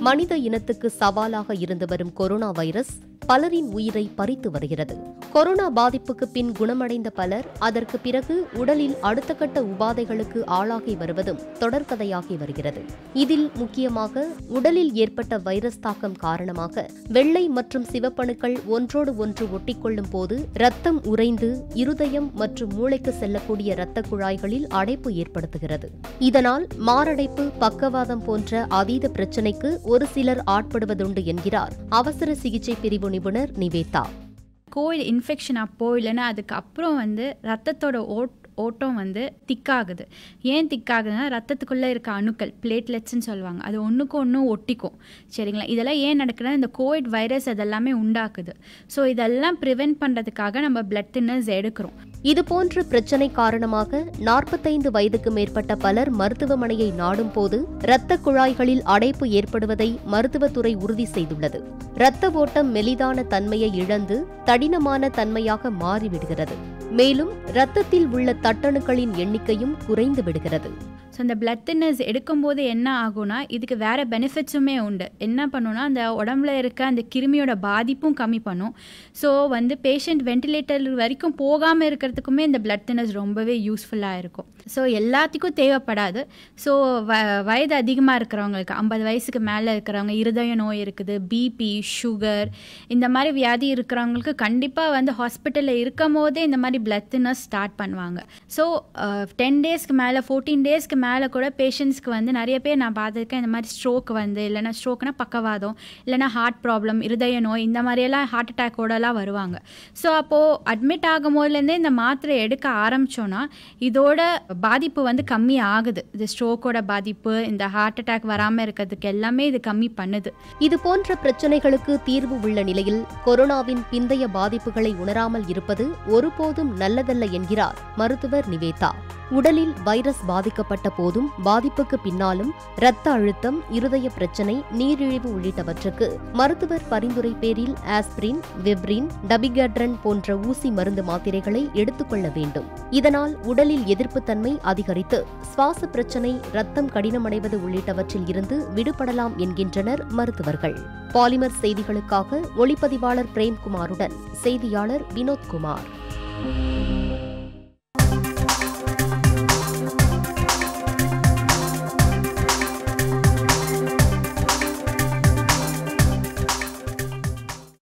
மனித இனத்துக்கு சவாலாக இருந்து வரும் கொரோனா வைரஸ் பலரின் உயிரை பறித்து வருகிறது கொரோனா பாதிப்புக்கு பின் குணமடைந்த பலர் அதற்கு பிறகு உடலில் அடுத்த கட்ட உபாதைகளுக்கு ஆளாகி வருவதும் தொடர்கதையாகி வருகிறது இதில் முக்கியமாக உடலில் ஏற்பட்ட வைரஸ் தாக்கம் காரணமாக வெள்ளை மற்றும் சிவப்பணுக்கள் ஒன்றோடு ஒன்று ஒட்டிக்கொள்ளும் போது ரத்தம் உறைந்து இருதயம் மற்றும் மூளைக்கு செல்லக்கூடிய இரத்த குழாய்களில் அடைப்பு ஏற்படுத்துகிறது இதனால் மாரடைப்பு பக்கவாதம் போன்ற அதீத பிரச்சினைக்கு ஒரு சிலர் ஆட்படுவதுண்டு என்கிறார் அவசர சிகிச்சை பிரிவு நிபுணர் நிவேதா கோவிட் இன்ஃபெக்ஷன் அப்போ இல்லைன்னா அதுக்கப்புறம் வந்து ரத்தத்தோட ஓட் ஓட்டம் வந்து திக்காகுது ஏன் திக்காகுதுன்னா ரத்தத்துக்குள்ளே இருக்க அணுக்கள் பிளேட்லெட்ஸ்னு சொல்லுவாங்க அது ஒன்றுக்கு ஒன்று ஒட்டிக்கும் சரிங்களா இதெல்லாம் ஏன் நடக்குதுன்னா இந்த கோவிட் வைரஸ் அதெல்லாமே உண்டாக்குது ஸோ இதெல்லாம் ப்ரிவென்ட் பண்ணுறதுக்காக நம்ம பிளட் தின்னர்ஸ் எடுக்கிறோம் இதுபோன்ற பிரச்சனை காரணமாக நாற்பத்தைந்து வயதுக்கு மேற்பட்ட பலர் மருத்துவமனையை நாடும் போது இரத்த குழாய்களில் அடைப்பு ஏற்படுவதை மருத்துவத்துறை உறுதி செய்துள்ளது இரத்த ஓட்டம் மெலிதான தன்மையை இழந்து தடினமான தன்மையாக மாறிவிடுகிறது மேலும் இரத்தத்தில் உள்ள தட்டணுக்களின் எண்ணிக்கையும் குறைந்து விடுகிறது ஸோ அந்த பிளட் தின்னர்ஸ் எடுக்கும்போது என்ன ஆகும்னா இதுக்கு வேறு பெனிஃபிட்ஸுமே உண்டு என்ன பண்ணுன்னா அந்த உடம்புல இருக்க அந்த கிருமியோட பாதிப்பும் கம்மி பண்ணும் ஸோ வந்து பேஷண்ட் வென்டிலேட்டர் வரைக்கும் போகாமல் இருக்கிறதுக்குமே இந்த பிளட் தின்னர்ஸ் ரொம்பவே யூஸ்ஃபுல்லாக இருக்கும் ஸோ எல்லாத்துக்கும் தேவைப்படாது ஸோ வ வயது அதிகமாக இருக்கிறவங்களுக்கு ஐம்பது வயசுக்கு மேலே இருக்கிறவங்க இருதய நோய் இருக்குது பிபி சுகர் இந்த மாதிரி வியாதி இருக்கிறவங்களுக்கு கண்டிப்பாக வந்து ஹாஸ்பிட்டலில் இருக்கும் போதே இந்த மாதிரி பிளட் தின்னர்ஸ் ஸ்டார்ட் பண்ணுவாங்க ஸோ டென் டேஸ்க்கு மேலே ஃபோர்டீன் டேஸ்க்கு மேலே கூட பேஷண்ட்ஸ்க்கு வந்து நிறைய பேர் நான் பார்த்துருக்கேன் இந்த மாதிரி ஸ்ட்ரோக் வந்து இல்லைனா ஸ்ட்ரோக்னா பக்கவாதம் இல்லைனா ஹார்ட் ப்ராப்ளம் இருதய நோய் இந்த மாதிரியெல்லாம் ஹார்ட் அட்டாக்கோடலாம் வருவாங்க ஸோ அப்போது அட்மிட் ஆகும் போதுலேருந்தே இந்த மாத்திரை எடுக்க ஆரம்பித்தோன்னா இதோட பாதிப்பு வந்து கம்மி ஆகுது இது ஸ்ட்ரோக்கோட பாதிப்பு இந்த ஹார்ட் அட்டாக் வராமல் இருக்கிறதுக்கு எல்லாமே இது கம்மி பண்ணுது இது போன்ற பிரச்சனைகளுக்கு தீர்வு உள்ள நிலையில் கொரோனாவின் பிந்தைய பாதிப்புகளை உணராமல் இருப்பது ஒருபோதும் நல்லதல்ல என்கிறார் மருத்துவர் நிவேதா உடலில் வைரஸ் பாதிக்கப்பட்ட போதும் பாதிப்புக்கு பின்னாலும் இரத்த அழுத்தம் இருதய பிரச்சனை நீரிழிவு உள்ளிட்டவற்றுக்கு மருத்துவர் பரிந்துரை பேரில் ஆஸ்பிரின் விப்ரின் டபிகட்ரன் போன்ற ஊசி மருந்து மாத்திரைகளை எடுத்துக்கொள்ள வேண்டும் இதனால் உடலில் எதிர்ப்புத்தன்மை அதிகரித்து சுவாச பிரச்சனை ரத்தம் கடினமடைவது உள்ளிட்டவற்றில் இருந்து விடுபடலாம் என்கின்றனர் மருத்துவர்கள் பாலிமர் செய்திகளுக்காக ஒளிப்பதிவாளர் பிரேம்குமாருடன் செய்தியாளர் வினோத்குமார்